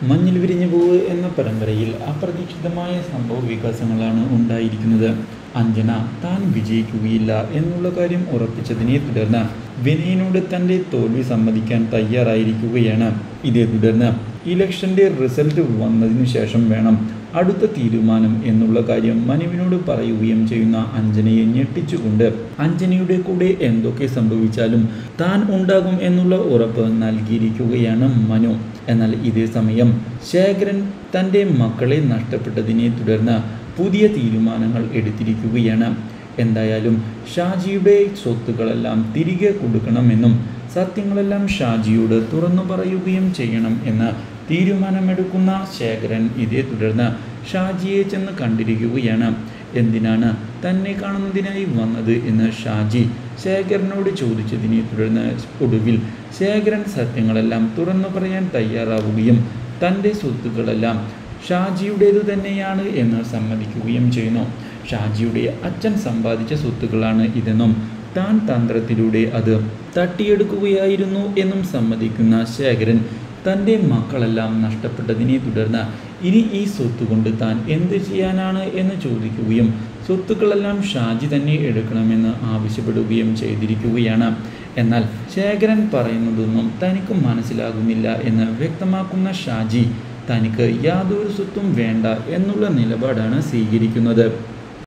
മഞ്ഞിൽ വിരിഞ്ഞു പൂവ് എന്ന പരമ്പരയിൽ അപ്രതീക്ഷിതമായ സംഭവ വികാസങ്ങളാണ് ഉണ്ടായിരിക്കുന്നത് അഞ്ജന താൻ വിജയിക്കുകയില്ല എന്നുള്ള കാര്യം ഉറപ്പിച്ചതിനെ തുടർന്ന് വിനയനോട് തൻ്റെ തോൽവി സമ്മതിക്കാൻ തയ്യാറായിരിക്കുകയാണ് ഇതേ തുടർന്ന് ഇലക്ഷൻ്റെ റിസൾട്ട് വന്നതിനു ശേഷം വേണം അടുത്ത തീരുമാനം എന്നുള്ള കാര്യം മനുവിനോട് പറയുകയും ചെയ്യുന്ന അഞ്ജനയെ ഞെട്ടിച്ചുകൊണ്ട് അഞ്ജനയുടെ കൂടെ എന്തൊക്കെ സംഭവിച്ചാലും താൻ ഉണ്ടാകും എന്നുള്ള ഉറപ്പ് നൽകിയിരിക്കുകയാണ് മനു എന്നാൽ ഇതേ സമയം ശേഖരൻ തൻ്റെ മക്കളെ നഷ്ടപ്പെട്ടതിനെ തുടർന്ന് പുതിയ തീരുമാനങ്ങൾ എടുത്തിരിക്കുകയാണ് എന്തായാലും ഷാജിയുടെ സ്വത്തുക്കളെല്ലാം തിരികെ കൊടുക്കണമെന്നും സത്യങ്ങളെല്ലാം ഷാജിയോട് തുറന്നു പറയുകയും ചെയ്യണം എന്ന് തീരുമാനമെടുക്കുന്ന ശേഖരൻ ഇതേ തുടർന്ന് ഷാജിയെ ചെന്ന് കണ്ടിരിക്കുകയാണ് എന്തിനാണ് തന്നെ കാണുന്നതിനായി വന്നത് എന്ന് ഷാജി ശേഖരനോട് ചോദിച്ചതിനെ തുടർന്ന് ഒടുവിൽ ശേഖരൻ സത്യങ്ങളെല്ലാം തുറന്നു പറയാൻ തയ്യാറാവുകയും തൻ്റെ സ്വത്തുക്കളെല്ലാം ഷാജിയുടേതു തന്നെയാണ് എന്ന് സമ്മതിക്കുകയും ചെയ്യുന്നു ഷാജിയുടെ അച്ഛൻ സമ്പാദിച്ച സ്വത്തുക്കളാണ് ഇതെന്നും താൻ തന്ത്രത്തിലൂടെ അത് തട്ടിയെടുക്കുകയായിരുന്നു എന്നും സമ്മതിക്കുന്ന ശേഖരൻ തൻ്റെ മക്കളെല്ലാം നഷ്ടപ്പെട്ടതിനെ തുടർന്ന് ഇനി ഈ സ്വത്ത് കൊണ്ട് താൻ എന്ത് ചെയ്യാനാണ് എന്ന് ചോദിക്കുകയും സ്വത്തുക്കളെല്ലാം ഷാജി തന്നെ എടുക്കണമെന്ന് ആവശ്യപ്പെടുകയും ചെയ്തിരിക്കുകയാണ് എന്നാൽ ശേഖരൻ പറയുന്നതൊന്നും തനിക്ക് മനസ്സിലാകുന്നില്ല എന്ന് വ്യക്തമാക്കുന്ന ഷാജി തനിക്ക് യാതൊരു സ്വത്തും വേണ്ട എന്നുള്ള നിലപാടാണ് സ്വീകരിക്കുന്നത്